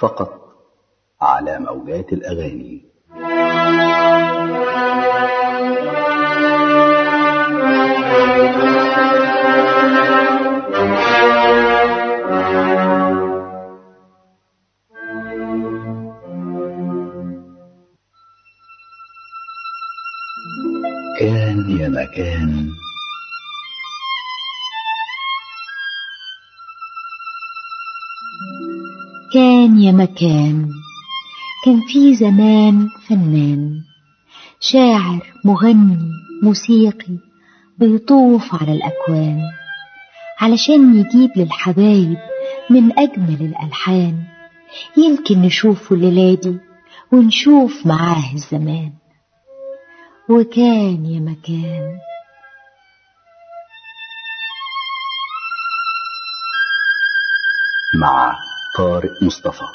فقط على موجات الأغاني كان يا مكان كان يا مكان كان في زمان فنان شاعر مغني موسيقي بيطوف على الأكوان علشان يجيب للحبايب من أجمل الألحان يمكن نشوفه الليلة دي ونشوف معاه الزمان وكان يا مكان مع طارق مصطفى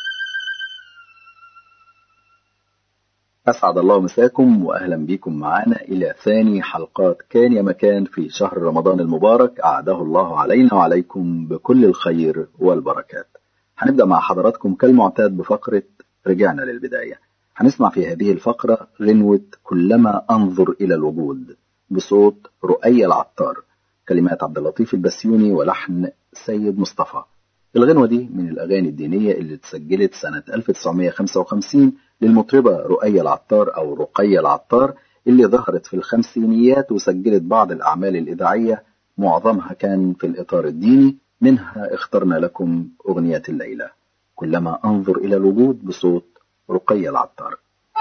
أسعد الله مساكم وأهلا بكم معنا إلى ثاني حلقات كان يا مكان في شهر رمضان المبارك أعده الله علينا وعليكم بكل الخير والبركات هنبدأ مع حضراتكم كالمعتاد بفقرة رجعنا للبداية هنسمع في هذه الفقرة غنوة كلما أنظر إلى الوجود بصوت رؤية العطار كلمات عبد اللطيف البسيوني ولحن سيد مصطفى الغنوة دي من الأغاني الدينية اللي اتسجلت سنة 1955 للمطربة رؤية العطار أو رقية العطار اللي ظهرت في الخمسينيات وسجلت بعض الأعمال الإذاعية معظمها كان في الإطار الديني منها اخترنا لكم أغنية الليلة كلما أنظر إلى الوجود بصوت رقية العطار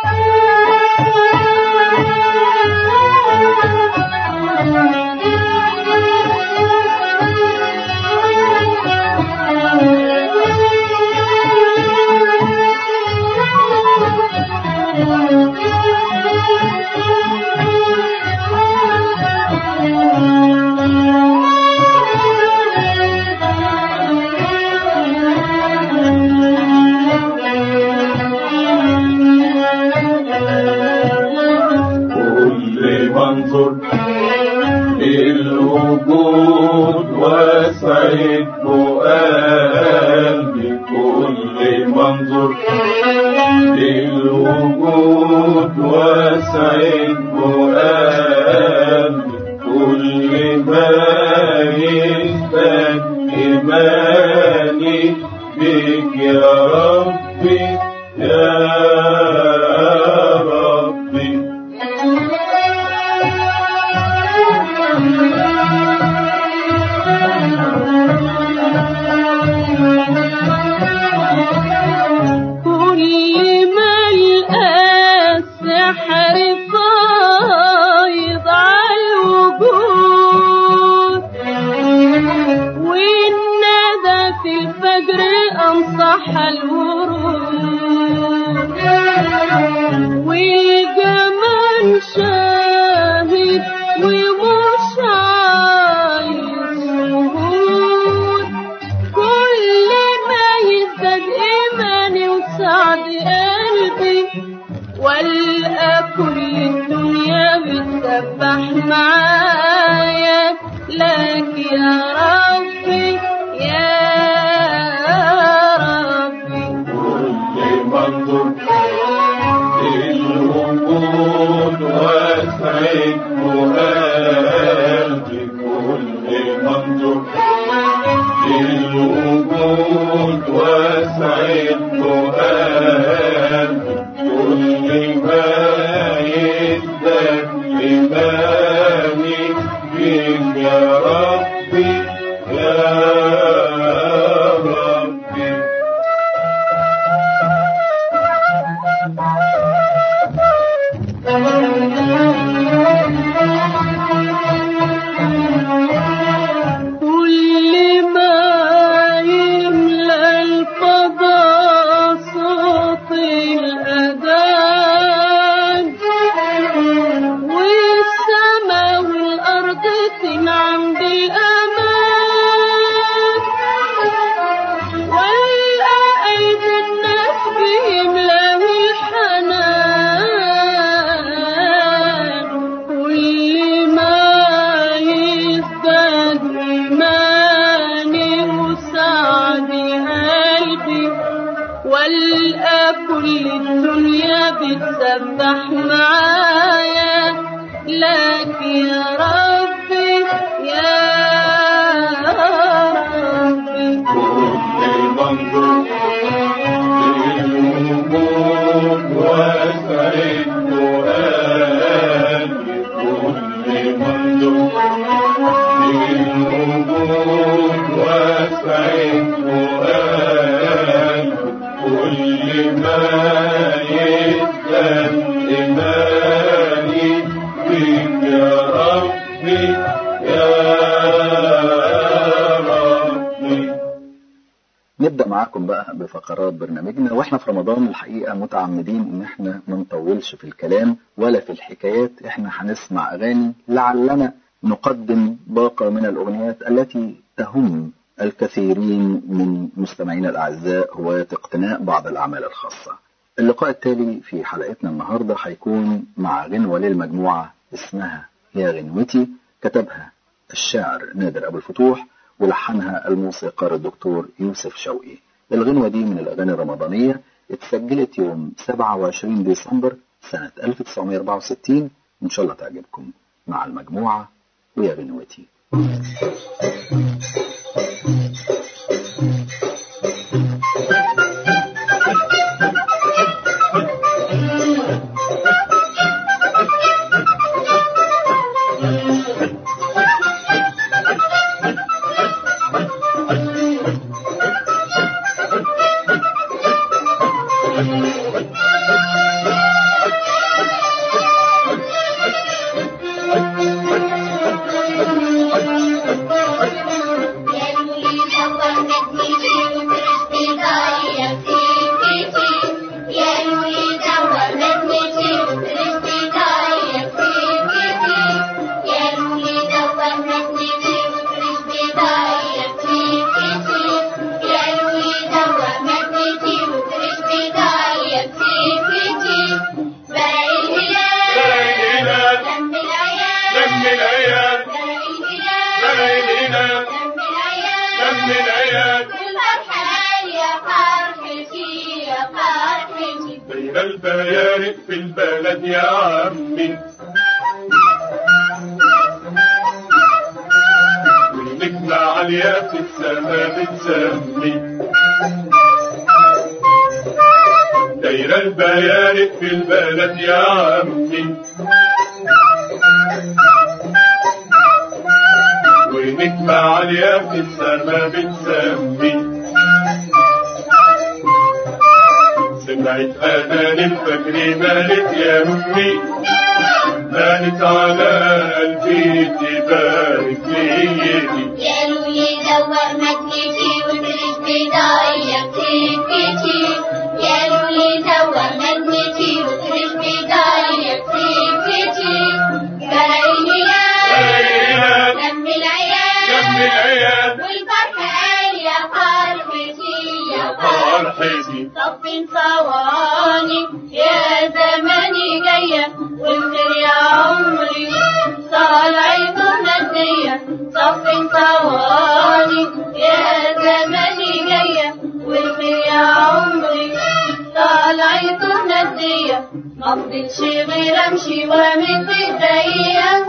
كل منظر للوجود وسعد قلبي كل منظر للوجود وسعد قلبي كل ما يزداد إيماني بك يا ربي يا ربي كل ما السحر فايض على الوجود والندى في الفجر أنصح الورود والجمال شاهد ومش عايز شهود كل ما يزداد إيماني وسعد قلبي والقى كل الدنيا بتسبح معايا لك يا ربي يا ربي كل منظر للوجود وسعد قلبي كل منظر للوجود وسعد قلبي كل ما يزداد إيماني بك يا ربي يا ربي كل ما يملى الفضاء صوت والقى كل الدنيا بتسبح معايا لك يا ربي يا ربي كل منظور للوجود واسعد فؤادي كل منظور للوجود واسعد فؤادي كل ما يزداد إيماني بك يا ربي يا ربي نبدأ معاكم بقى بفقرات برنامجنا واحنا في رمضان الحقيقة متعمدين ان احنا ما نطولش في الكلام ولا في الحكايات احنا هنسمع اغاني لعلنا نقدم باقة من الاغنيات التي تهم الكثيرين من مستمعينا الاعزاء هواة اقتناء بعض الاعمال الخاصة اللقاء التالي في حلقتنا النهاردة هيكون مع غنوة للمجموعة اسمها يا غنوتي كتبها الشاعر نادر أبو الفتوح ولحنها الموسيقار الدكتور يوسف شوقي الغنوة دي من الأغاني الرمضانية اتسجلت يوم 27 ديسمبر سنة 1964 إن شاء الله تعجبكم مع المجموعة ويا غنوتي ليلى لم العيال لم العيال لم الهلال ليلى لم العيال لم العيال الفرحان يا فرحتي يا فرحتي بين البيارق في البلد يا عمي والنجمة عالية في السما بتسمي دايرة البيارق في البلد يا عمي ونجمة عالية في السما بتسمي سمعت أذان الفجر مالت يا أمي مالت على قلبي تبارك ليدي يا لولي دوق مدنتي وادرس بداية سكتي يا لولي دوق مدنتي وادرس بداية سكتي جاي العيال لم العيال لم العيال والفرح قال يا فرحتي يا فرحتي فرحتي صف صواني يا زماني جاية والخير يا عمري طالعة مادية صف صواني يا زماني جاية والخير يا عمري طالعة مادية مفضلش غير امشي وامد ايديا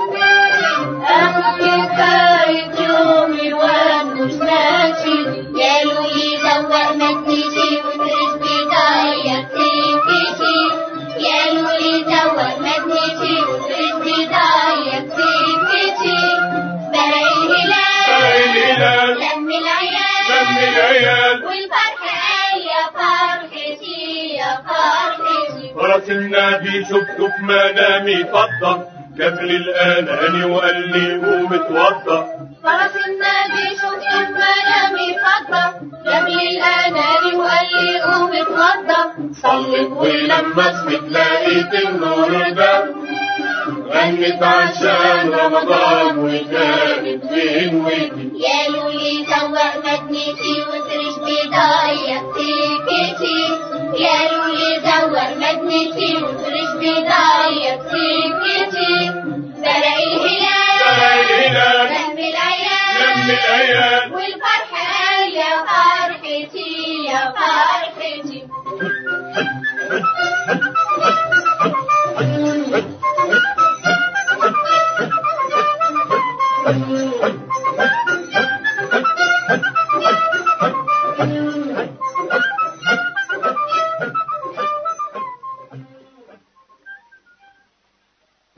احكي فايت يومي وانوش ماشي يا لولي دوق مدنتي وادرس بداية سكتي يا لولي دوق مدنتي وادرس بداية سكتي بلاقي الهلال الهلال لم العيال لم العيال والفرح قال يا فرحتي يا فرحتي فرس النبي شفته في منامي فضة جاب لي الأناني وقال لي قوم اتوضى فرس النبي شفت منامي فضة جاب لي الأناني وقال لي قوم اتغدى صلت ولما صحيت لقيت النور ده غنت عشان رمضان وكانت فين ودي يا لولي دوق مدنتي وادرس بداية سكتي يا لولي دوق مدنتي وادرس بداية سكتي بلاقي الهلال الهلال لم العيال لم العيال والفرح قال يا فرحتي يا فرحتي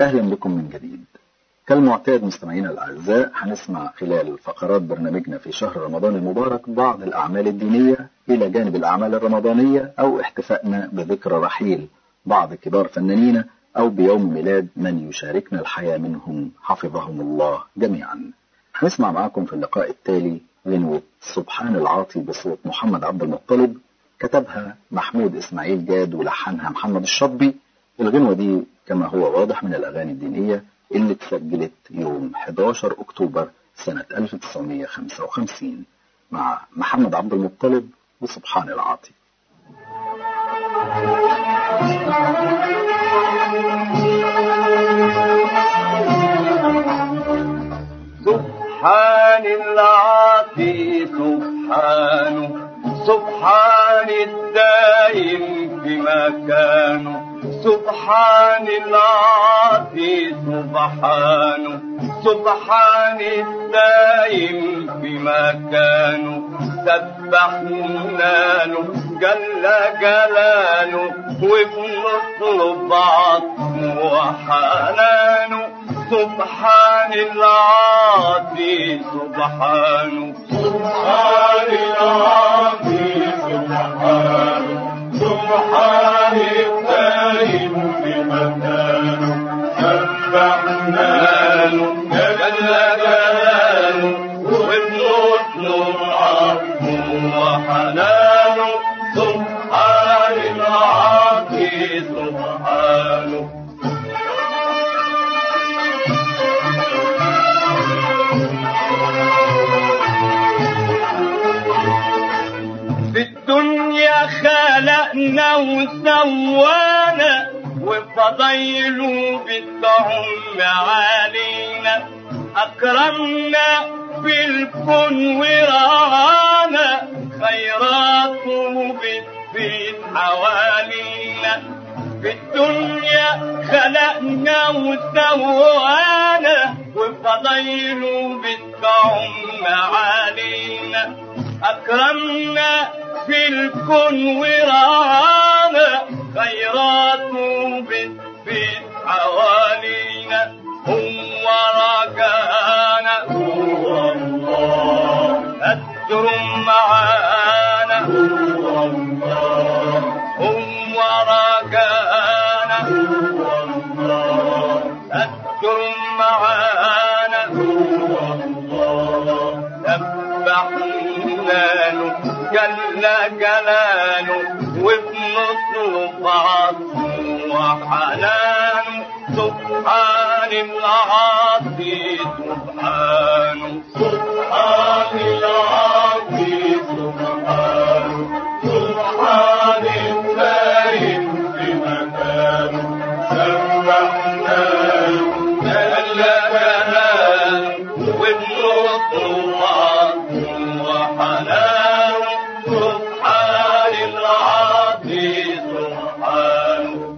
أهلا بكم من جديد كالمعتاد مستمعينا الأعزاء هنسمع خلال فقرات برنامجنا في شهر رمضان المبارك بعض الأعمال الدينية إلى جانب الأعمال الرمضانية أو احتفائنا بذكرى رحيل بعض كبار فنانين أو بيوم ميلاد من يشاركنا الحياة منهم حفظهم الله جميعا هنسمع معاكم في اللقاء التالي غنوة سبحان العاطي بصوت محمد عبد المطلب كتبها محمود إسماعيل جاد ولحنها محمد الشطبي الغنوة دي كما هو واضح من الأغاني الدينية اللي اتسجلت يوم 11 أكتوبر سنة 1955 مع محمد عبد المطلب وسبحان العاطي سبحان العاطي سبحانه سبحان الدائم في مكانه سبحان العاطي سبحانه سبحان الدائم في مكانه سبحنا له جل جلاله وبنطلب عظمه وحنانه سبحان العاطي سبحانه سبحان العاطي سبحانه سبحان الدائم في مكانه سبحنا له جل جلاله وبنطلب عظمه وحنانه سبحان العاطي سبحانه في الدنيا خلقنا وسوانا وفضيله بالطعم علينا أكرمنا في الكون ورعانا خيراته بتفيد حوالينا في الدنيا خلقنا وسوانا وفضيله بالطعم علينا أكرمنا في الكون ورعانا خيراته بتفيد حوالينا هو رجانا هو الله أجرم معانا هو الله هو رجانا هو الله أجرم معانا هو الله سبحنا له جل جلاله وبنطلب عظمه وحنانه سبحان العاطي سبحانه سبحان العاطي سبحانه سبحان الدائم في مكانه سبحنا له جل جلاله وبنطلب عظمه وحنانه سبحان العاطي سبحانه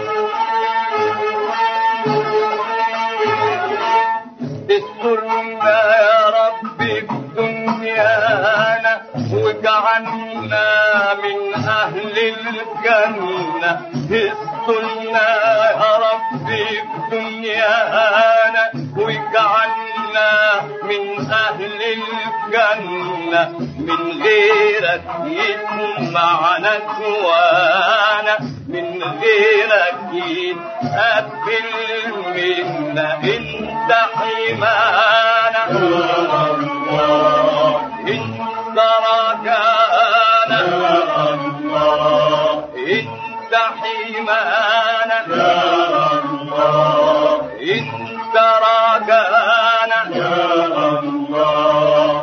استرنا يا ربي في دنيانا واجعلنا من أهل الجنة استرنا يا ربي في دنيانا واجعلنا من أهل الجنة من غيرك يسمعنا جوانا من غيرك يتقبل منا انت حمانا يا الله انت رجانا يا الله انت حمانا يا الله انت رجانا يا الله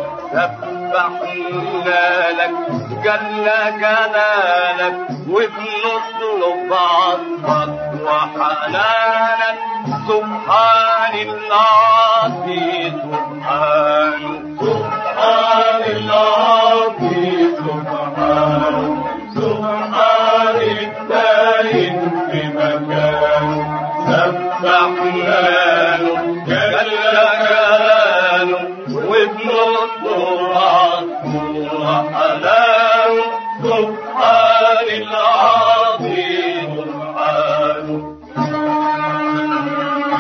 سبحنا لك جل جلالك وبنطلب عطفك وحنانك سبحان العاطي سبحانه سبحان العاطي سبحانه سبحان الدائم في مكانه سبحنا له جل جلاله وبنطلب عطفه وحنانه سبحان العاطي سبحانه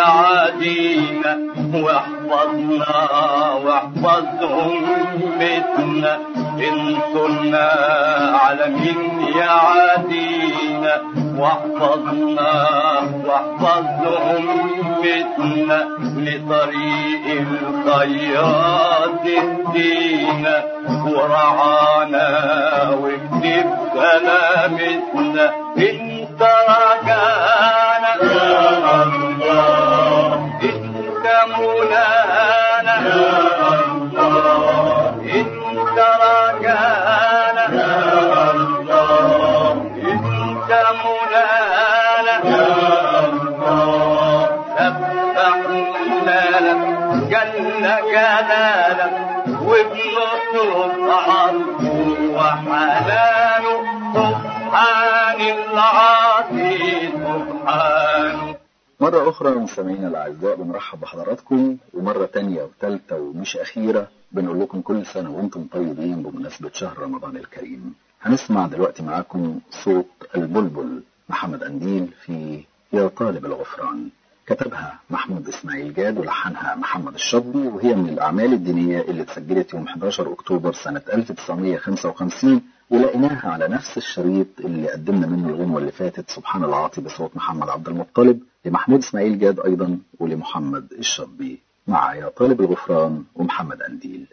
يعادينا واحفظنا واحفظ أمتنا انصرنا على مين يعادينا واحفظنا واحفظ أمتنا لطريق الخيرات اهدينا ورعانا واكتب سلامتنا انت رجانا يا الله انت مولانا يا الله انت رجانا يا الله انت مولانا يا الله سبحنا لك جل جلالك وبنطلب عرضه وحنانه سبحان العظيم سبحانه مرة أخرى مستمعينا الأعزاء بنرحب بحضراتكم ومرة تانية وتالتة ومش أخيرة بنقول لكم كل سنة وأنتم طيبين بمناسبة شهر رمضان الكريم هنسمع دلوقتي معاكم صوت البلبل محمد أنديل في يا طالب الغفران كتبها محمود إسماعيل جاد ولحنها محمد الشطبي وهي من الأعمال الدينية اللي اتسجلت يوم 11 أكتوبر سنة 1955 ولقيناها على نفس الشريط اللي قدمنا منه الغنوة اللي فاتت سبحان العاطي بصوت محمد عبد المطلب لمحمود إسماعيل جاد أيضا ولمحمد الشطبي مع يا طالب الغفران ومحمد أنديل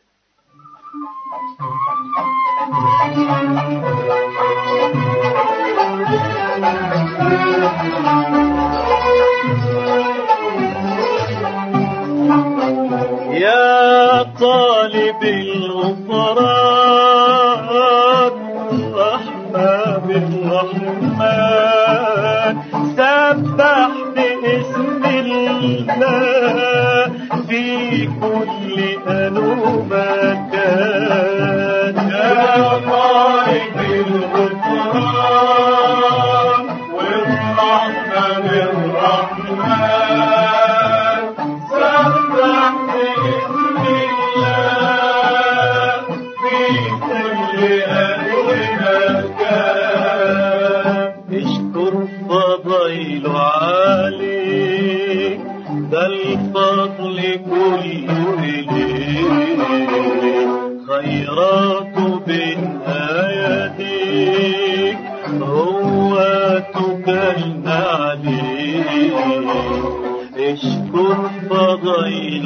يا طالب الغفران رحمة بالرحمن سبح باسم الله في كل أن مكان يا طالب الغفران والرحمة بالرحمن سبح باسم الله في كل أن مكان اشكر فضيل عليك ده الفضل كله إليك خيرات بين يديك هو تكلنا عليك اشكر فضيل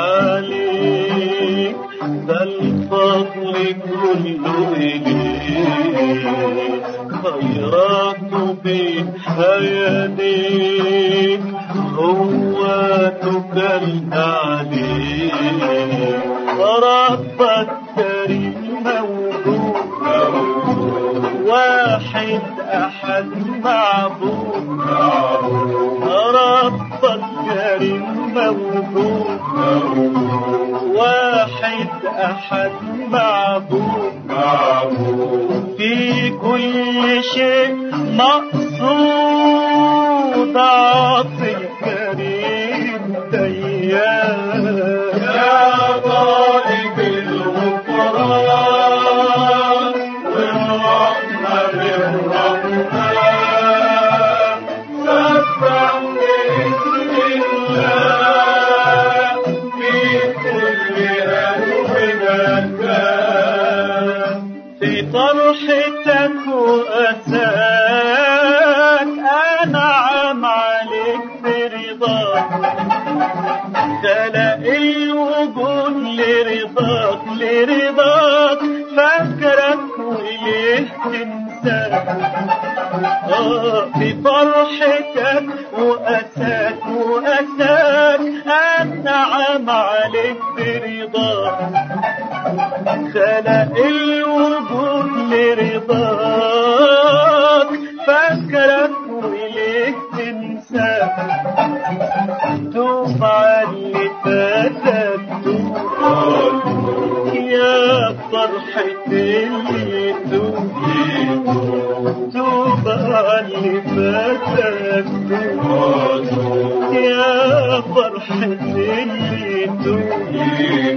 عليك ده الفضل كله إليك خيرات بين يديك هو تكلنا عليك ربك كريم موجود واحد أحد معبود ربك كريم موجود واحد أحد معبود في كل شيء مقصود عاطي الكريم ديان يا طالب الغفران والرحمة بالرحمن سبح باسم الله في كل أن مكان في طرحتك وأساك أنعم عليك برضاك خلق الوجود لرضاك لرضاك فاكرك وليه تنساك آه في فرحتك وأساك وأساك أنعم عليك برضاك خلق الوجود لرضاك فاكرك وليه تنساك توب على اللي فاتك توب يا فرحة اللي توب توب على اللي فاتك توب يا فرحة اللي توب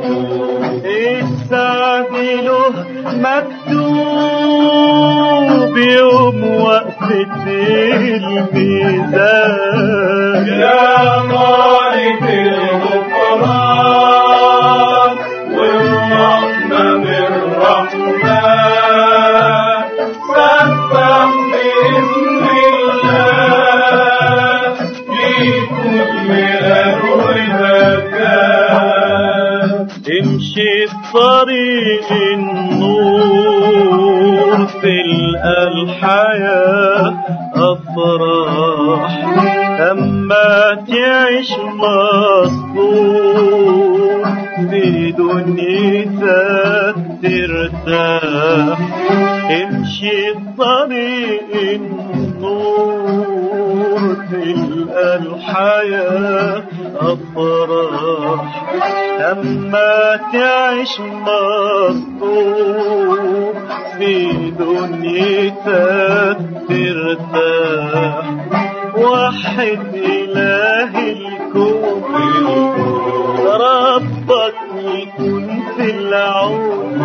السعد له مكتوب في يوم وقفة الميزان يا مالك الغفران والرحمة من رحمن سبح باسم الله في كل أن ومكان امشي في طريق النور تلقى الحياة أفراح أما تعيش مصبور في دنيتك ترتاح امشي في طريق النور تلقى الحياة أفراح أما تعيش مصدوم في دنيتك ترتاح وحد إله الكون ربك يكون في العون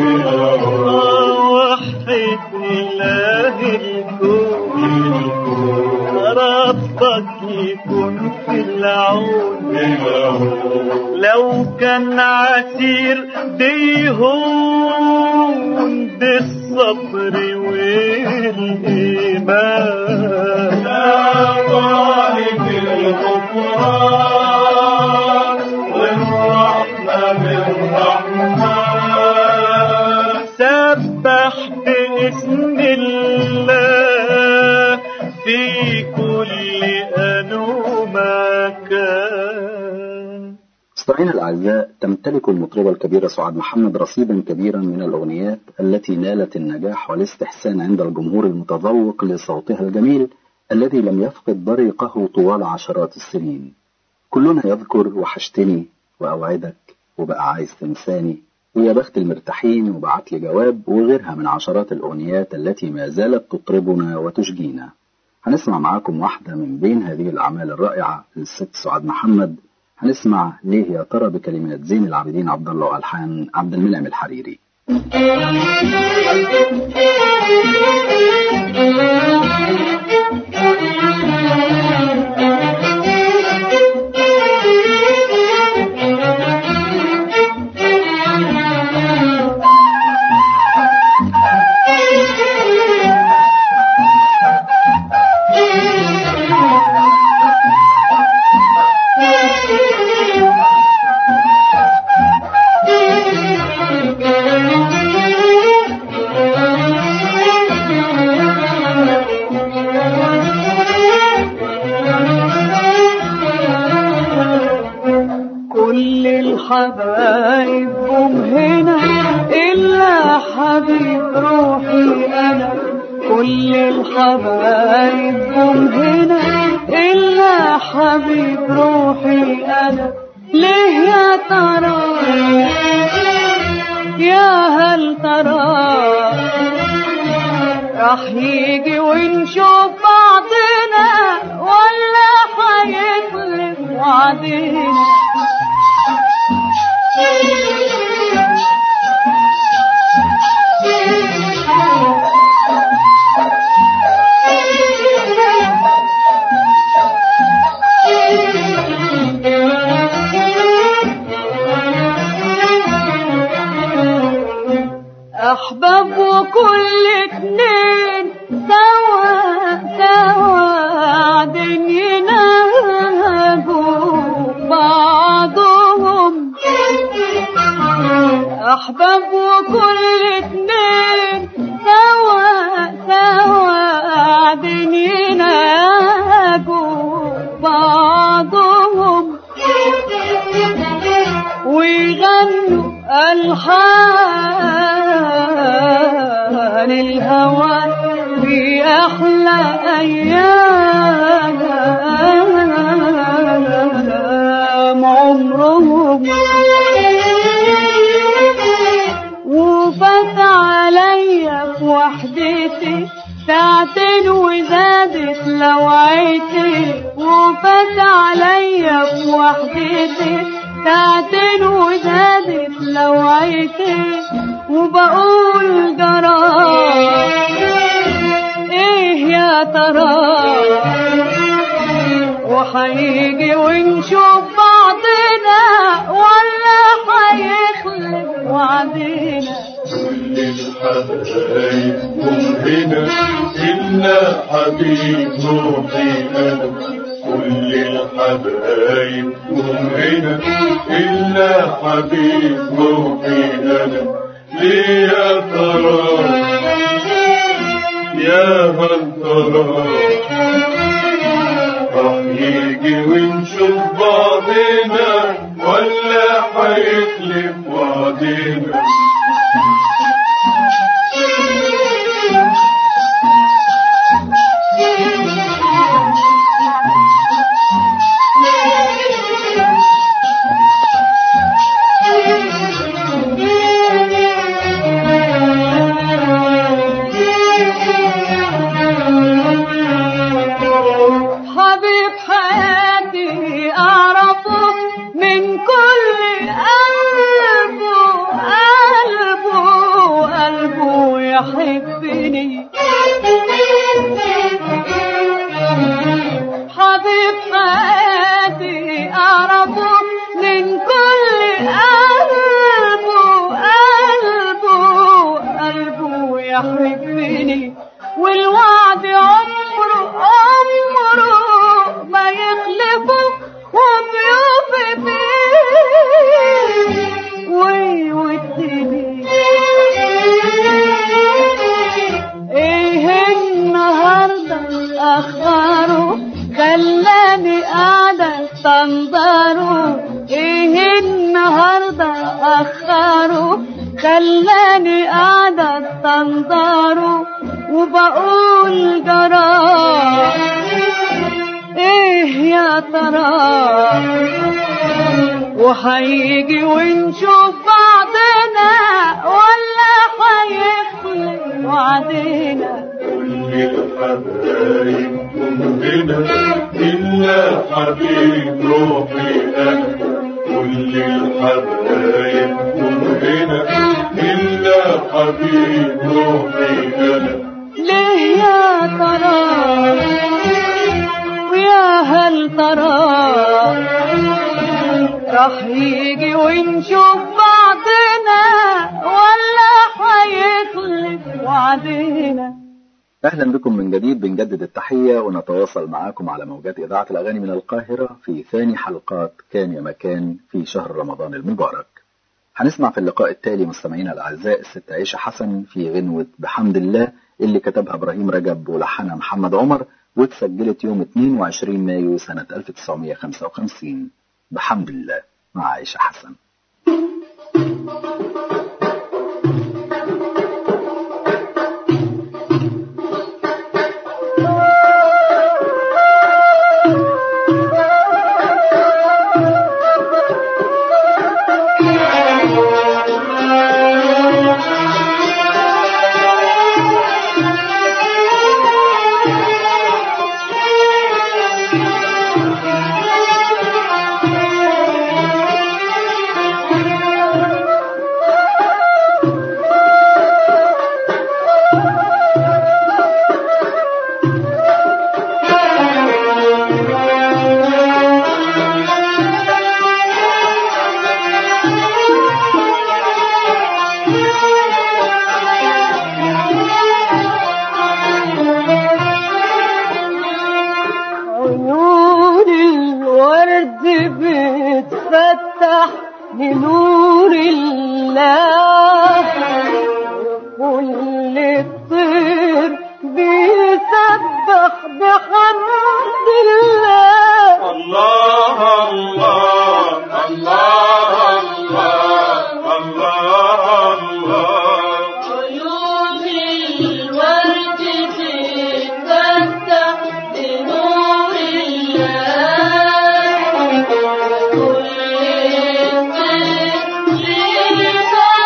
وحد إله الكون ربك يكون في العون لو كان عسير ديهون بالصبر والإيمان يا مالك الغفران والرحمة من رحمن سبح باسم الله في كل أن ومكان مستمعينا الأعزاء تمتلك المطربة الكبيرة سعاد محمد رصيدا كبيرا من الأغنيات التي نالت النجاح والاستحسان عند الجمهور المتذوق لصوتها الجميل الذي لم يفقد بريقه طوال عشرات السنين كلنا يذكر وحشتني وأوعدك وبقى عايز تنساني ويا بخت المرتاحين وبعت لي جواب وغيرها من عشرات الأغنيات التي ما زالت تطربنا وتشجينا هنسمع معاكم واحدة من بين هذه الأعمال الرائعة للست سعاد محمد هنسمع ليه يا ترى بكلمات زين العابدين عبد الله والحان عبد المنعم الحريري كل الحبايب هم هنا إلا حبيب روحي أنا كل الحبايب هم هنا إلا حبيب روحي أنا ليه يا ترى يا هل ترى راح يجي ونشوف بعضنا ولا هيخلف وعدنا أحباب وكل اتنين سوا سوا قاعدين ينهجوا بعضهم أحباب وكل اتنين سوا سوا قاعدين ينهجوا بعضهم ويغنوا ألحان الهوى في أحلى أيام عمرهم وفات عليا في وحدتي ساعتين وزادت لوعتي وفات عليا في وحدتي ساعتين وزادت لوعتي وبقول جرى يا ترى وهيجي ونشوف بعضنا ولا هيخلف وعدنا كل الحبايب هم هنا إلا حبيب روحي أنا كل الحبايب هم هنا إلا حبيب روحي أنا ليه يا ترى يا هل ترى راح يجي ونشوف بعضنا ولا هيخلف وعدنا حبيب حياتي أعرفه من كل قلبه قلبه قلبه يحبني حبيب حياتي أعرفه من كل قلبه قلبه قلبه يحبني والوعد عمره عمره ما يخلفه وبيوفي فيه ويودني ايه النهارده اخباره خلاني قاعده استنظره ايه النهارده اخره خلاني قاعده استنظره وبقول جرى ايه يا ترى وهيجي ونشوف بعضنا ولا هيخلف وعدنا كل الحبايب هم هنا إلا حبيب روحي أنا كل الحبايب هم هنا إلا حبيب روحي أنا ليه يا ترى ويا هل ترى راح يجي ونشوف بعضنا ولا هيخلف وعدنا أهلا بكم من جديد بنجدد التحية ونتواصل معاكم على موجات إذاعة الأغاني من القاهرة في ثاني حلقات كان يا مكان في شهر رمضان المبارك هنسمع في اللقاء التالي مستمعينا الأعزاء الست عيشة حسن في غنوة بحمد الله اللي كتبها إبراهيم رجب ولحنها محمد عمر واتسجلت يوم 22 مايو سنة 1955 بحمد الله مع عيشة حسن عيون الورد بتفتح لنور الله كل الطير بيسبح بحمد الله الله الله الله الله الله الله عيون الورد تتفتح بنور الله كل الطير يسبح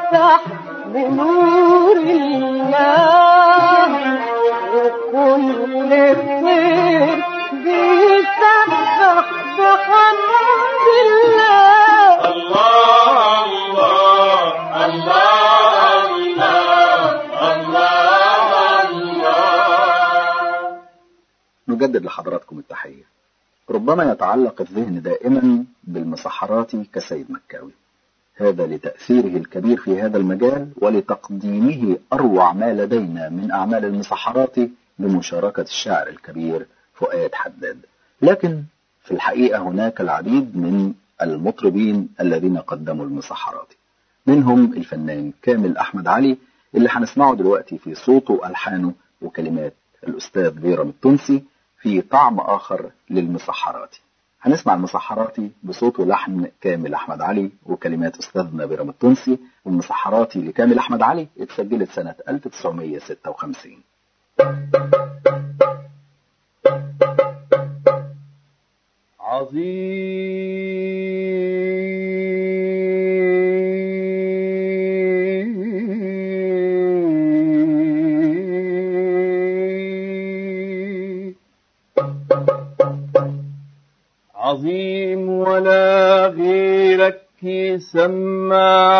بيفتح بنور الله وكل طير بيسبح بحمد الله الله الله الله الله الله نجدد لحضراتكم التحية ربما يتعلق الذهن دائما بالمسحرات كسيد مكاوي هذا لتأثيره الكبير في هذا المجال ولتقديمه أروع ما لدينا من أعمال المسحرات بمشاركة الشاعر الكبير فؤاد حداد لكن في الحقيقة هناك العديد من المطربين الذين قدموا المسحرات منهم الفنان كامل أحمد علي اللي هنسمعه دلوقتي في صوته وألحانه وكلمات الأستاذ بيرم التونسي في طعم آخر للمسحرات هنسمع المسحراتي بصوت ولحن كامل أحمد علي وكلمات أستاذنا بيرم التونسي والمسحراتي لكامل أحمد علي اتسجلت سنة 1956 عظيم عظيم ولا غيرك يسمى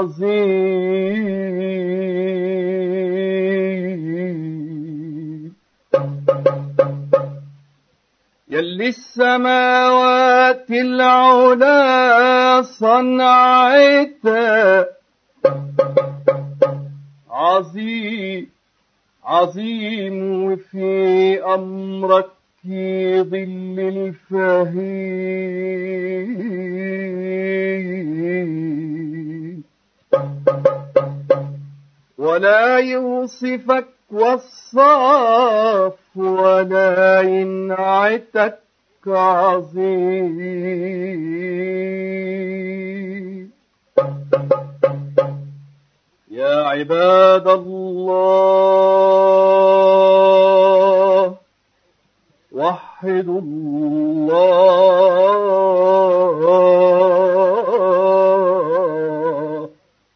عظيم يلي السماوات العلا صنعتها عظيم عظيم وفي أمرك ظل الفهيم ولا يوصفك وصاف ولا ينعتك عظيم يا عباد الله وحدوا الله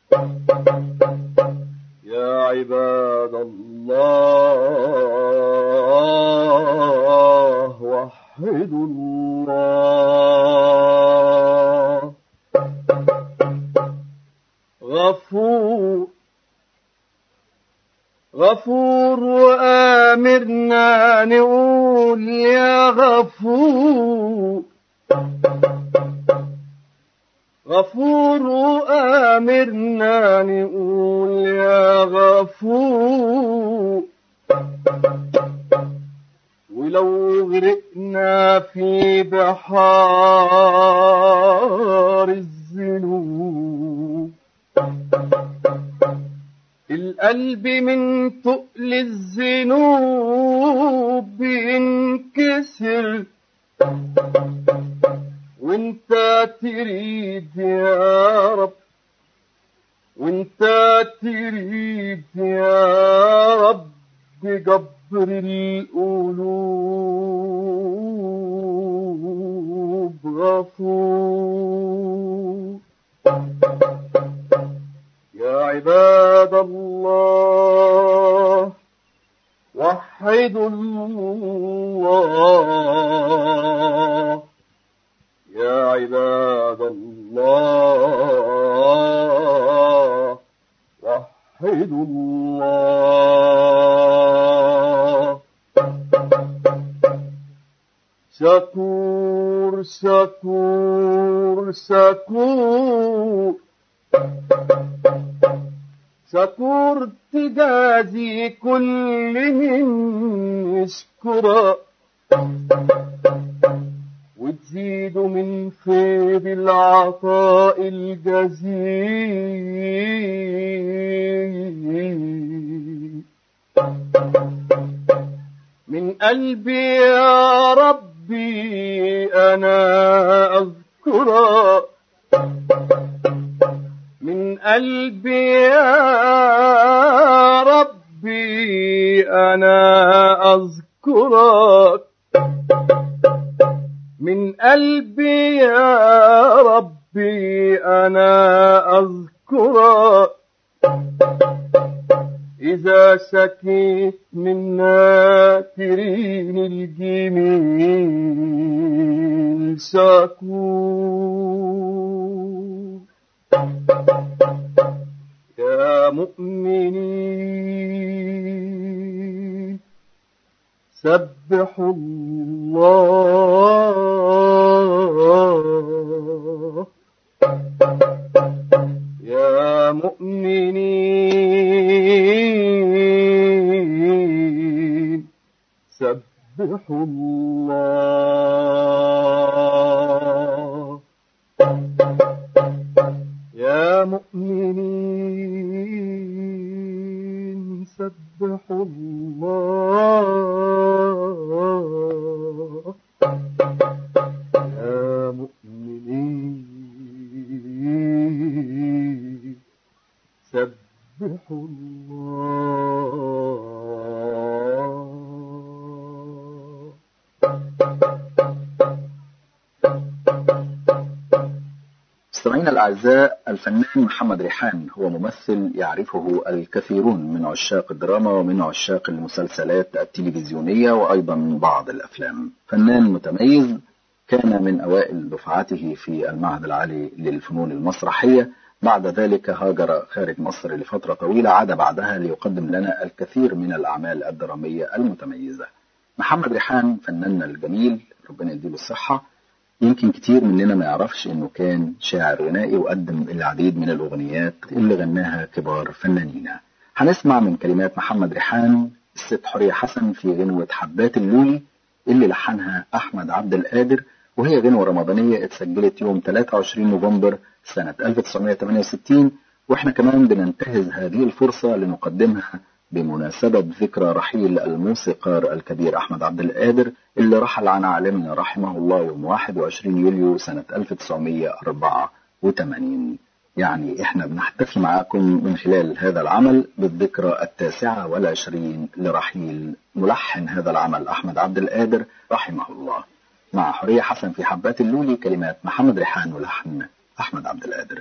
يا عباد الله وحدوا الله غفور غفور وآمرنا نقول يا غفور غفور وآمرنا نقول يا غفور ولو غرقنا في بحار الذنوب القلب من تقل الذنوب بينكسر وانت تريد يا رب وانت تريد يا رب جبر القلوب غفور يا عباد الله وحدوا الله يا عباد الله وحدوا الله شكور شكور شكور شكور تجازي كل من يشكرك وتزيد من فيض العطاء الجزيل من قلبي يا ربي أنا أذكرك من قلبي يا ربي أنا أذكرك من قلبي يا ربي أنا أذكرك يا سكيت من ناكرين الجميل سكون يا مؤمنين سبحوا الله يا مؤمنين سبحوا الله يا مؤمنين سبحوا الله يا مؤمنين سبحوا الله مستمعينا الأعزاء الفنان محمد ريحان هو ممثل يعرفه الكثيرون من عشاق الدراما ومن عشاق المسلسلات التلفزيونية وأيضا بعض الأفلام فنان متميز كان من أوائل دفعاته في المعهد العالي للفنون المسرحية بعد ذلك هاجر خارج مصر لفترة طويلة عاد بعدها ليقدم لنا الكثير من الأعمال الدرامية المتميزة محمد ريحان فناننا الجميل ربنا يديله الصحة يمكن كتير مننا ما يعرفش انه كان شاعر غنائي وقدم العديد من الاغنيات اللي غناها كبار فنانينا هنسمع من كلمات محمد ريحان الست حورية حسن في غنوة حبات اللولي اللي لحنها احمد عبد القادر وهي غنوة رمضانية اتسجلت يوم 23 نوفمبر سنة 1968 واحنا كمان بننتهز هذه الفرصة لنقدمها بمناسبة ذكرى رحيل الموسيقار الكبير أحمد عبد القادر اللي رحل عن عالمنا رحمه الله يوم 21 يوليو سنة 1984 يعني احنا بنحتفي معاكم من خلال هذا العمل بالذكرى التاسعة والعشرين لرحيل ملحن هذا العمل أحمد عبد القادر رحمه الله مع حورية حسن في حبات اللولي كلمات محمد ريحان ولحن أحمد عبد القادر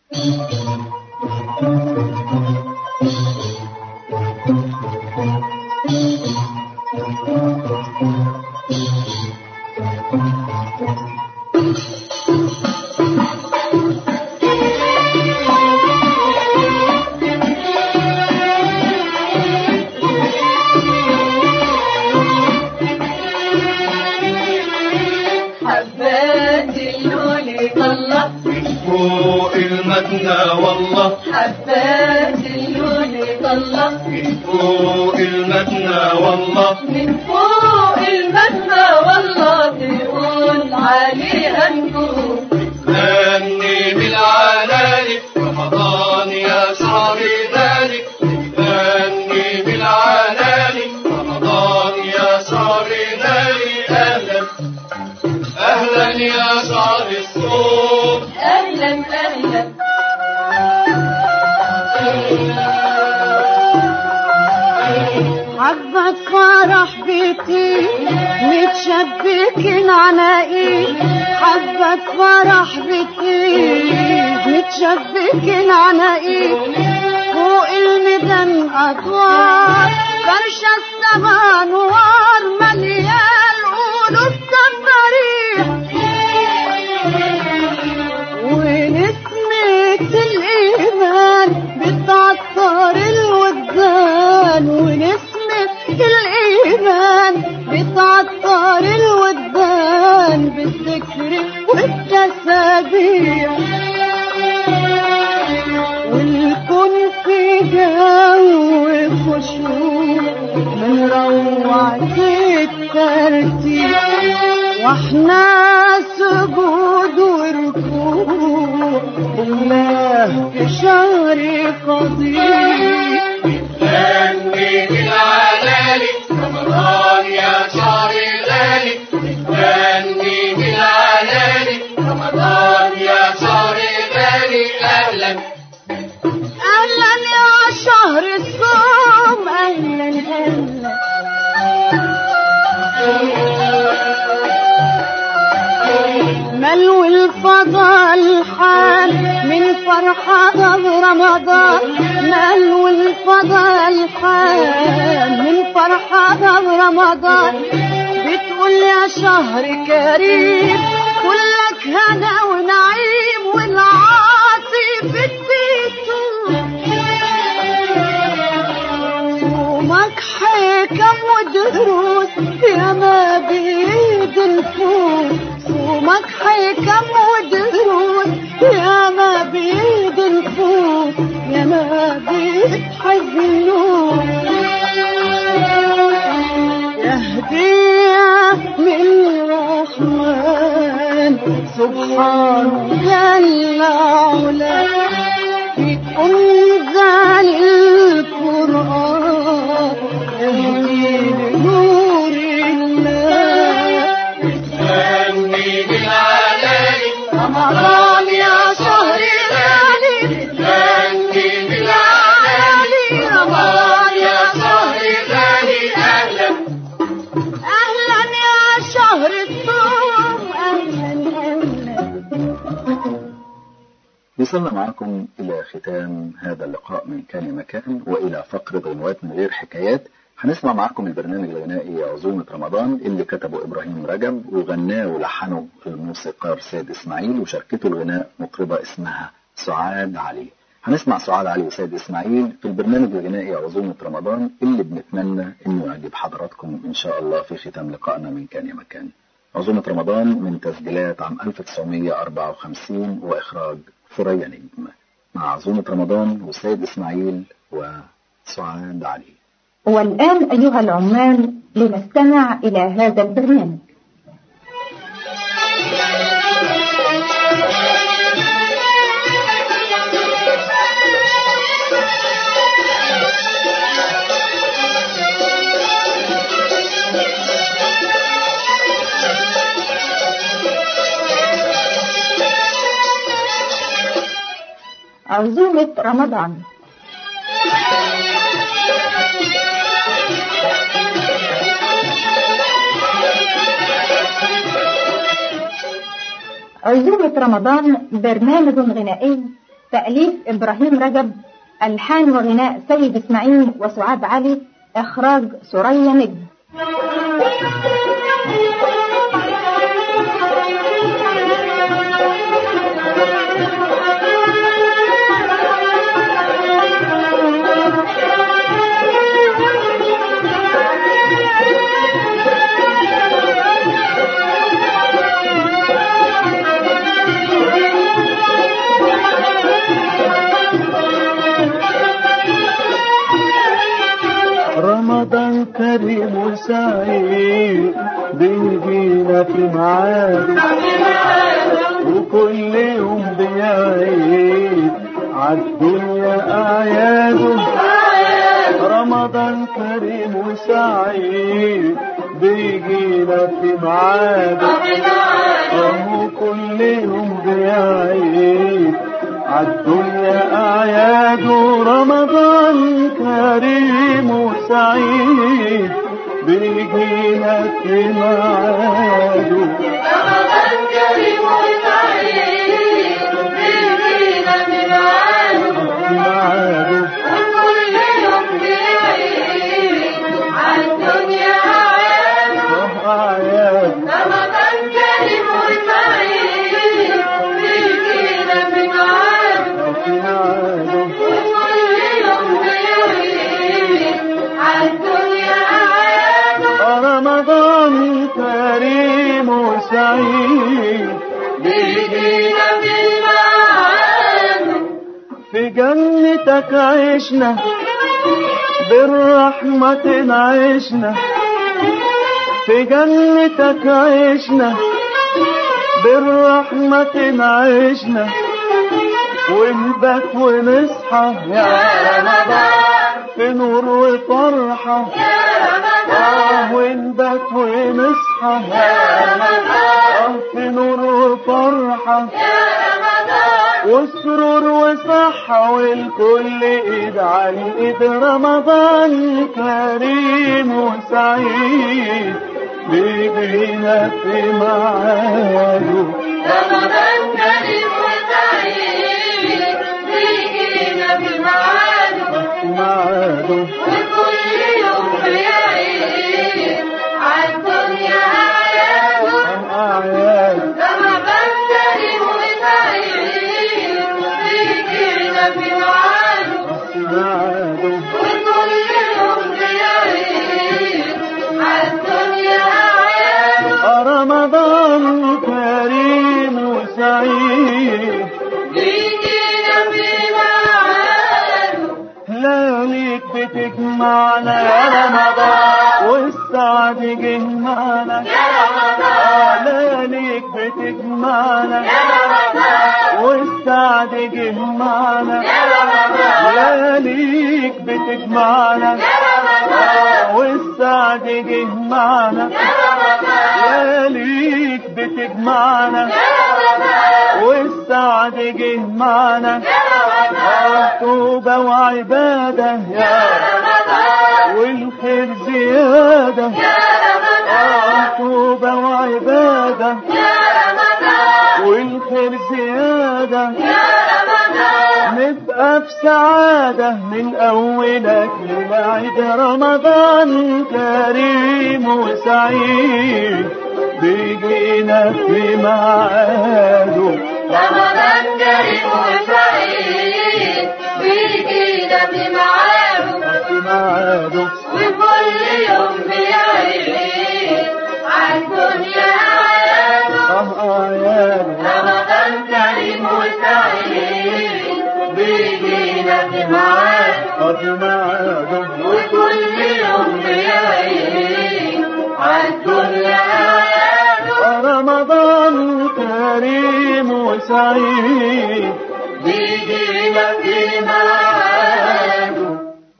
حبات اللولي طلع فوق المدنى والله حبات اللولي طلع فوق المدنى والله من فوق المبنى والله تقول عليها نجوم غني بالعلالي رمضان يا شهر ذلك غني بالعلالي رمضان يا شهر ذلك أهلا أهلا يا شهر الصوم أهلا أهلا عبد فرح بيتي متشبكين عناقيد حبك فرح بيتي متشبكين عناقيد فوق الميدان أطوار فرشة السما نوار مليان قولوا السفريح ونسمة الإيمان بتعطر الودان ونسمة الإيمان بتعطر الودان بالذكر والتسابيح والكون في جو خشوع من روعة الترتيب واحنا سجود وركوع الله في شهر قضيب غني بالعلالي رمضان يا شهر غالي غني بالعلالي رمضان يا شهر غالي أهلا اهلا يا شهر الصوم اهلا اهلا ملو الفضاء الحال من فرحة برمضان ملو الفضاء الحال من فرحة برمضان بتقول يا شهر كريم كلك هنا ونعيم والعاصي في البيت صومك حكم ودروس يا ما بيد الفوز صومك حكم ودروس يا ما بيد الفوز يا ما بيد حزنون يا هدية من الرحمن سبحانه جل علا في أنزل القرآن يهدي لنور الله تهني بالعلالي رمضان يا شهر غالي تهني بالعلالي رمضان يا شهر غالي أهلا أهلا يا شهر الصوم أهلا أهلا وصلنا معكم إلى ختام هذا اللقاء من كان مكان وإلى فقرة غنوات من غير حكايات هنسمع معكم البرنامج الغنائي عزومة رمضان اللي كتبه إبراهيم رجب وغناه ولحنه الموسيقار سيد إسماعيل وشاركته الغناء مطربة اسمها سعاد علي هنسمع سعاد علي وسيد إسماعيل في البرنامج الغنائي عزومة رمضان اللي بنتمنى إنه يعجب حضراتكم إن شاء الله في ختام لقائنا من كان يا مكان عزومة رمضان من تسجيلات عام 1954 وإخراج ثريا نجم مع عزومة رمضان والسيد إسماعيل وسعاد علي والآن أيها العمال لنستمع إلى هذا البرنامج عزومة رمضان عزومة رمضان برنامج غنائي تأليف إبراهيم رجب ألحان وغناء سيد إسماعيل وسعاد علي إخراج سرية نجم رمضان كريم وسعيد بيجينا في ميعاد وكل يوم بيعيد عالدنيا أعياده رمضان كريم وسعيد بيجينا في ميعاده أهو كل يوم بيعيد عالدنيا أعياد رمضان كريم وسعيد بيجينا في ميعاده رمضان كريم وسعيد بيجينا بميعاده في ميعاده وكل يوم بيعيد عالدنيا عياده أعياد رمضان كريم وسعيد بيجينا بميعاده في ميعاده وكل يوم بيعيد عالدنيا عياده رمضان كريم وسعيد بيجينا بميعاده في جنتك عشنا بالرحمة عشنا في جنتك عشنا بالرحمة عشنا ونبات ونصحى يا رمضان في نور وفرحة آه ونبات ونصحى يا رمضان في نور وفرحة وسرور وصحة والكل ايد عن ايد رمضان كريم وسعيد بيجينا في ميعاده رمضان كريم وسعيد بيجينا في ميعاده ميعاده وكل يوم بيعيد عالدنيا أعياده أعياد رمضان كريم وسعيد بيجينا في ميعاده ميعاده وكل يوم بيعيد عالدنيا أعياده رمضان كريم وسعيد بيجينا في ميعاده لياليك بتجمعنا يا رمضان والسعد جه معنا يا رمضان لياليك بتجمعنا يا رمضان والسعد جه معنا يا رمضان لياليك بتجمعنا يا رمضان والسعد جه معنا يا رمضان لياليك بتجمعنا يا رمضان والسعد جه معنا يا رمضان توبة وعبادة يا رمضان والخير زيادة يا رمضان توبة وعبادة يا رمضان والخير زيادة يا رمضان نبقى في سعادة من أولك للعيد رمضان كريم وسعيد بيجينا في ميعاده رمضان كريم وسعيد بيجينا في ميعاده في ميعاده وكل يوم بيعيد عالدنيا أعياده اه اعياد رمضان كريم وسعيد بيجينا في ميعاده في ميعاده وكل يوم بيعيد عالدنيا أعياده رمضان كريم وسعيد بيجينا في ميعاده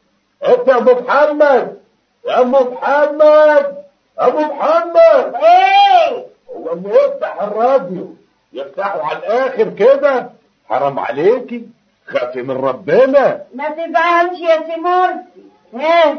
انت يا ابو محمد يا ابو محمد ابو محمد ايه هو اللي يفتح الراديو يفتحه على الاخر كده حرام عليكي خافي من ربنا ما تزعلش يا سيمورتي ها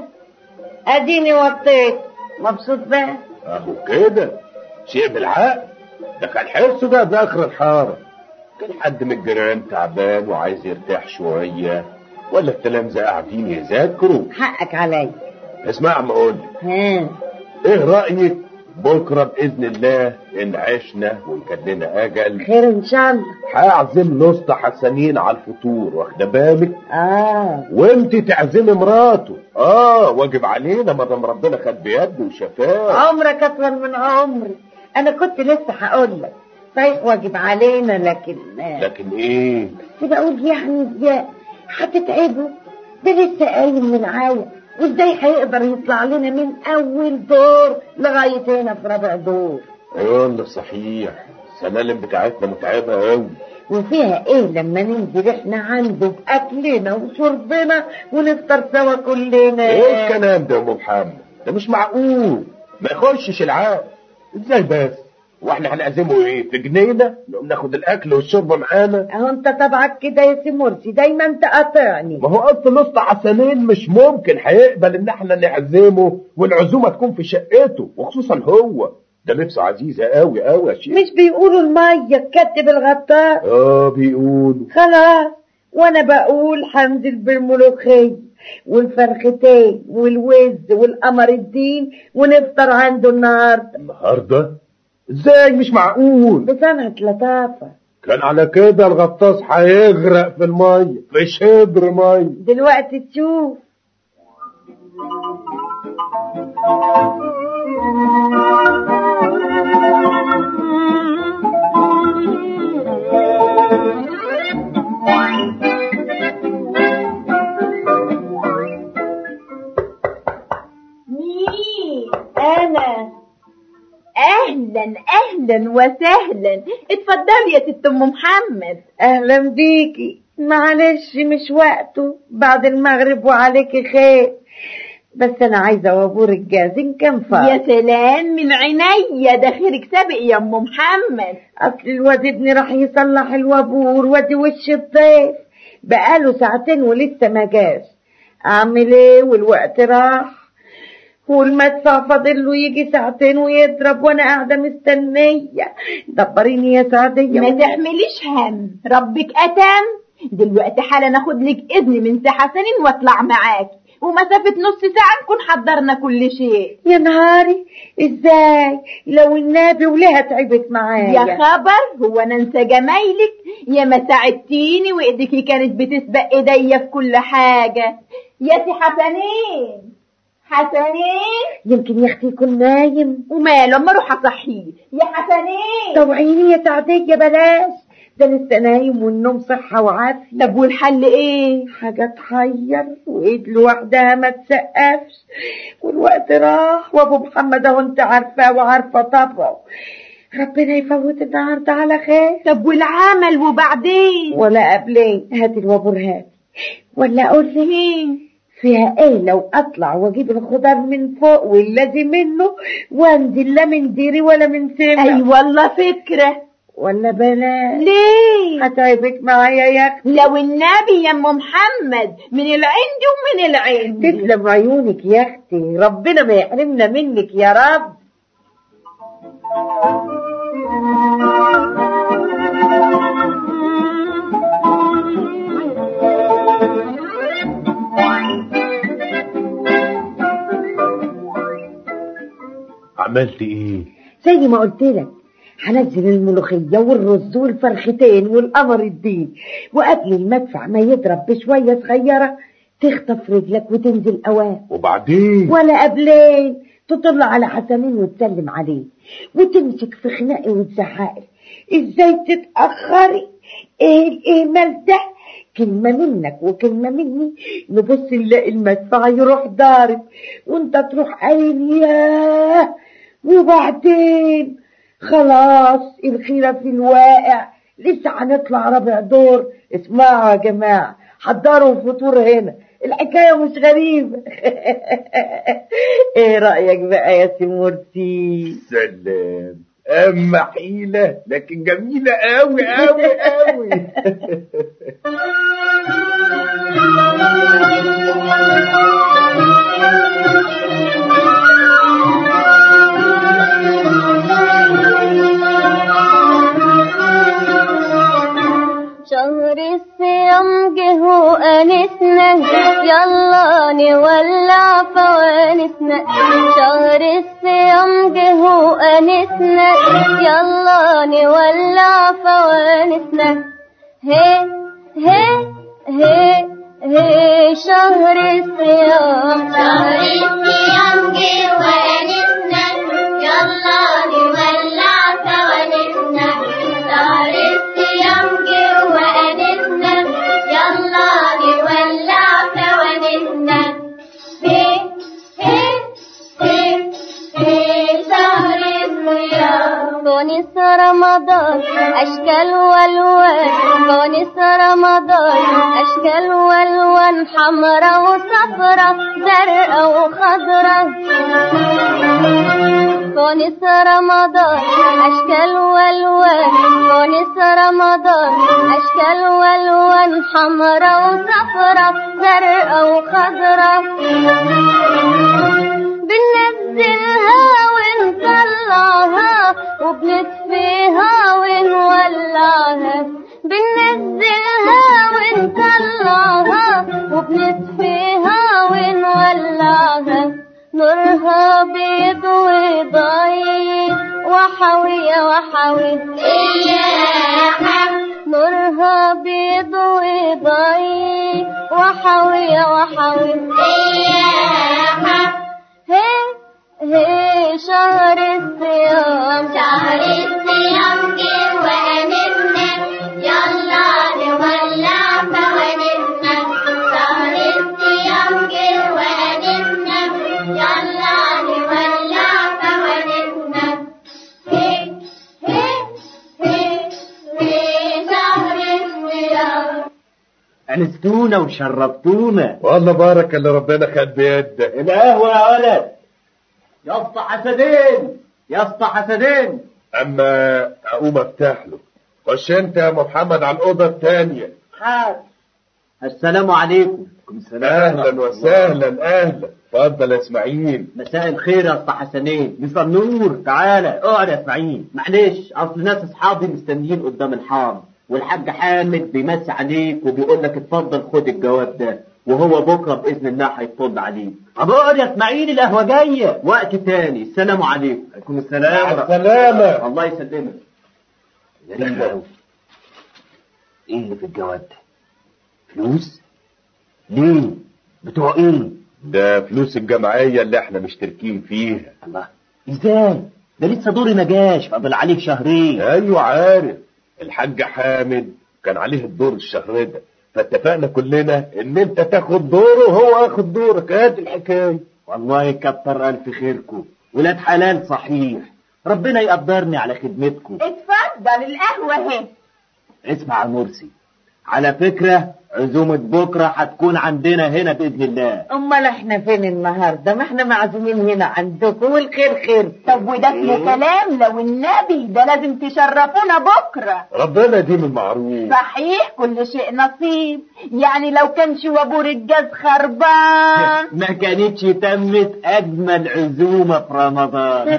اديني وطيت مبسوط بقى اهو كده شيء بالعقل ده كان حرصه ده في اخر الحاره كان حد من الجيران تعبان وعايز يرتاح شويه ولا التلامذه قاعدين يذاكروا حقك عليا اسمع ما اقول ها ايه رايك بكره باذن الله ان عشنا وان كان لنا اجل خير ان شاء الله هعزم نص حسنين على الفطور واخده بالك اه وانت تعزمي مراته اه واجب علينا ما دام ربنا خد بيده وشفاه عمرك اطول من عمري انا كنت لسه هقول لك صحيح واجب علينا لكن لكن ايه بس بقول يعني يا هتتعبوا ده لسه قايم من عاية وازاي هيقدر يطلع لنا من اول دور لغايه هنا في رابع دور ايوه صحيح السلالم بتاعتنا متعبه قوي وفيها ايه لما ننزل احنا عنده باكلنا وشربنا ونفطر سوا كلنا ايه الكلام ده يا ام محمد ده مش معقول ما يخشش العقل ازاي بس واحنا هنعزمه ايه في جنينه نقوم ناخد الاكل والشرب معانا اهو انت طبعك كده يا سي مرسي دايما تقاطعني ما هو اصل نص عسلين مش ممكن هيقبل ان احنا نعزمه والعزومه تكون في شقته وخصوصا هو ده نفسه عزيزه قوي قوي يا شيخ مش بيقولوا الميه تكتب الغطاس اه بيقولوا خلاص وانا بقول هنزل بالملوخيه والفرختين والوز والقمر الدين ونفطر عنده النهارده النهارده ازاي مش معقول بصنعة لطافة كان على كده الغطاس هيغرق في الميه في شبر ميه دلوقتي تشوف مين انا اهلا اهلا وسهلا اتفضلي يا ست ام محمد اهلا بيكي معلش مش وقته بعد المغرب وعليكي خير بس انا عايزه وابور الجاز ان كان يا فاضي سلام من عينيا ده خيرك سابق يا ام محمد اصل الواد ابني راح يصلح الوابور وادي وش الضيف بقاله ساعتين ولسه ما جاش اعمل ايه والوقت راح والمدفع فاضل له يجي ساعتين ويضرب وانا قاعده مستنيه دبريني يا سعديه ما تحمليش هم ربك أتم دلوقتي حالا اخد لك اذن من سي حسنين واطلع معاكي ومسافة نص ساعة نكون حضرنا كل شيء يا نهاري ازاي لو النبي وليها تعبت معايا يا خبر هو انا انسى جمايلك يا ما ساعدتيني وايديكي كانت بتسبق ايديا في كل حاجة يا سي حسنين حسنين يمكن يا اختي يكون نايم وماله اما اروح اصحيه يا حسنين طوعيني يا سعديه بلاش ده لسه نايم والنوم صحه وعافيه طب والحل ايه حاجة تحير وإيد لوحدها ما تسقفش والوقت راح وأبو محمد أهو أنت عارفاه وعارفة طبعه ربنا يفوت النهاردة على خير طب والعمل وبعدين ولا قبلين هات الوابور هات ولا أقول لك فيها ايه لو اطلع واجيب الخضار من فوق والذي منه وانزل لا من ديري ولا من سمع اي والله فكرة ولا بلاش ليه هتعبك معايا يا اختي لو النبي يا ام محمد من العند ومن العند تسلم عيونك يا اختي ربنا ما يحرمنا منك يا رب عملت ايه زي ما قلت لك هنزل الملوخية والرز والفرختين والقمر الدين وقبل المدفع ما يضرب بشوية صغيرة تخطف رجلك وتنزل أوام وبعدين ولا قبلين تطل على حسنين وتسلم عليه وتمسك في خناقي وتزعقي ازاي تتأخري ايه الاهمال ده كلمة منك وكلمة مني نبص نلاقي المدفع يروح ضارب وانت تروح قايل ياه وبعدين خلاص الخيرة في الواقع لسه هنطلع رابع دور اسمعوا يا جماعة حضروا الفطور هنا الحكاية مش غريبة ايه رأيك بقى يا سي مرسي سلام اما حيلة لكن جميلة قوي قوي قوي شهر الصيام جه وأنسنا يلا نولع فوانسنا شهر الصيام جه وأنسنا يلا نولع فوانسنا هي هي هي هي شهر الصيام شهر الصيام جه وأنسنا يلا نولع فوانسنا شهر الصيام جه وأنسنا يلا نولع فوانسنا في في في في شهر الصيام بونس رمضان أشكال والوان بونس رمضان أشكال والوان حمرا وصفرا زرقا وخضرا بونس رمضان أشكال والوان بونس رمضان أشكال والوان حمرا وصفرا زرقا وخضرا بننزلها ونطلعها وبنطفيها ونولعها بننزلها ونطلعها وبنطفيها ونولعها نورها بيض وضيق وحوية وحوي نورها بيض وضيق وحوية وحوي هي هي شهر الصيام شهر الصيام جه وأمرنا يلا نولع فوانسنا شهر الصيام جه وأمرنا يلا نولع فوانسنا هي هي هي هي شهر الصيام أنستونا وشربتونا والله بارك اللي ربنا خد بيدك القهوة يا ولد يا اسطى حسدين يا اسطى حسدين اما اقوم افتح له خش انت يا ام محمد على الاوضه الثانيه حاج السلام عليكم اهلا وسهلا اهلا اتفضل يا اسماعيل مساء الخير يا اسطى حسنين مساء النور تعالى اقعد يا اسماعيل معلش اصل ناس اصحابي مستنيين قدام الحاره والحاج حامد بيمسي عليك وبيقول لك اتفضل خد الجواب ده وهو بكره باذن الله هيطل عليك طب اقعد يا اسماعيل القهوه جايه وقت تاني السلام عليكم عليكم السلام مع السلامة. الله يسلمك غريب قوي ايه اللي في الجواب ده فلوس ليه بتوع ايه ده فلوس الجمعية اللي احنا مشتركين فيها الله ازاي ده لسه دوري ما جاش فاضل عليك شهرين ايوه عارف الحاج حامد كان عليه الدور الشهر ده فاتفقنا كلنا ان انت تاخد دوره وهو ياخد دورك هات الحكايه والله كتر الف خيركم ولاد حلال صحيح ربنا يقدرني على خدمتكم اتفضل القهوة اهي اسمع يا مرسي على فكرة عزومة بكرة هتكون عندنا هنا بإذن الله امال احنا فين النهارده ما احنا معزومين هنا عندكم والخير خير طب وده اسمه كلام لو النبي ده لازم تشرفونا بكرة ربنا يديم المعروف صحيح كل شيء نصيب يعني لو كان شوابور الجاز خربان ما كانتش تمت أجمل عزومة في رمضان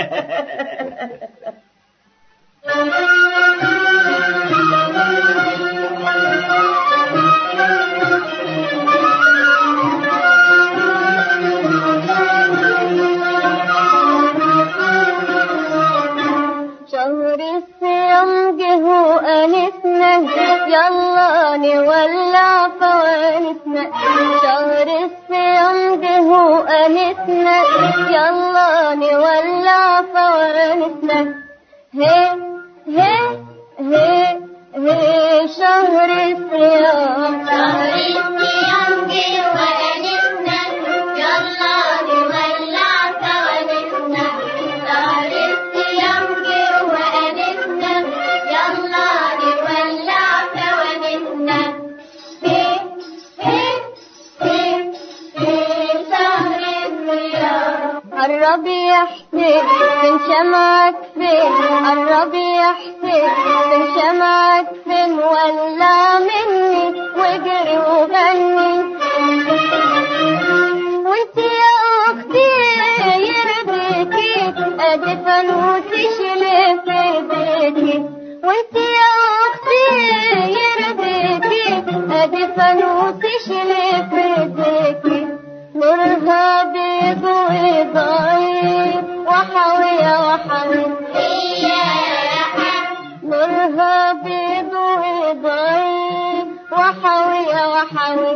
شهر الصيام جه وأنسنا يلا نولع فوانسنا شهر الصيام جه وأنسنا يلا نولع فوانسنا هي هي هي هي شهر الصيام شهر الصيام جه وأنسنا يلا نولع فوانسنا شهر الصيام جه وأنسنا يلا نولع فوانسنا في في في في شهر الصيام قرب يحسن من شمعك فين قرب يحسن من شمعك فين ولع مني واجري وغني وانت يا اختي يرضيكي ادي فانوسي شيلي في ايديكي وانت يا اختي يرضيكي ادي فانوسي شيلي في ايديكي نورها بيض وضعيف وحوية وحوي نورها بيض وضعيف وحوية وحوي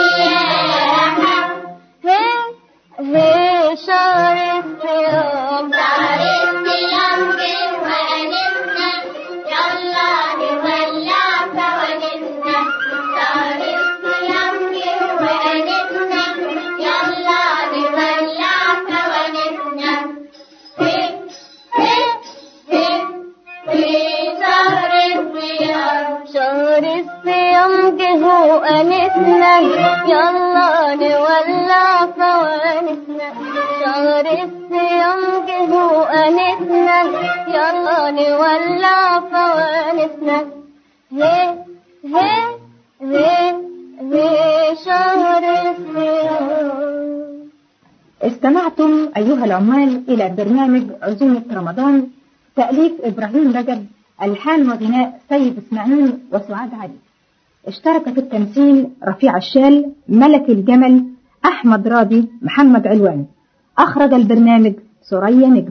هي هي شهر الصيام شهر الصيام جه وأنسنا يلا نولع فوانسنا شهر الصيام جه وأنسنا يلا نولع فوانسنا في في في في شهر الصيام شهر الصيام جه وأنسنا يلا نولع فوانسنا شهر الصيام جه وأنسنا يلا نولع فوانسنا هي هي هي هي شهر الصيام استمعتم أيها العمال إلى برنامج عزومة رمضان تأليف إبراهيم رجب ألحان وغناء سيد إسماعيل وسعاد علي اشترك في التمثيل رفيع الشال ملك الجمل أحمد راضي محمد علوان أخرج البرنامج سرية نجم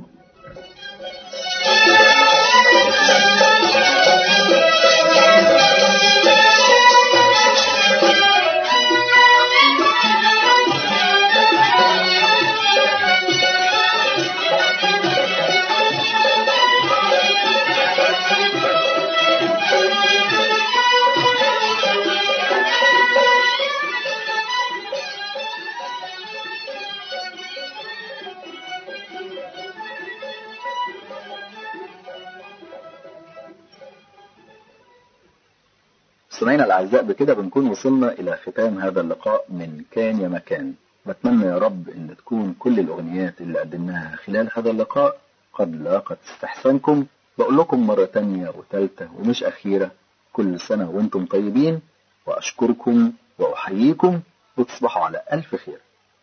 مستمعينا الاعزاء بكده بنكون وصلنا الى ختام هذا اللقاء من كان يا مكان بتمنى يا رب ان تكون كل الاغنيات اللي قدمناها خلال هذا اللقاء قد لاقت استحسانكم بقول لكم مرة تانية وتالتة ومش أخيرة كل سنة وانتم طيبين وأشكركم وأحييكم وتصبحوا على ألف خير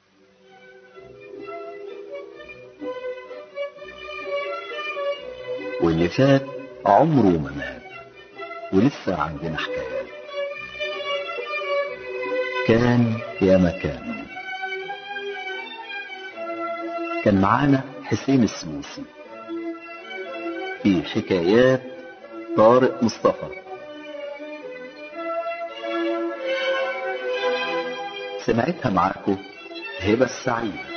واللي فات عمره ما مات ولسه عندنا حكايات كان يا مكان كان معانا حسين السوسي في حكايات طارق مصطفى سمعتها معاكم هبة السعيد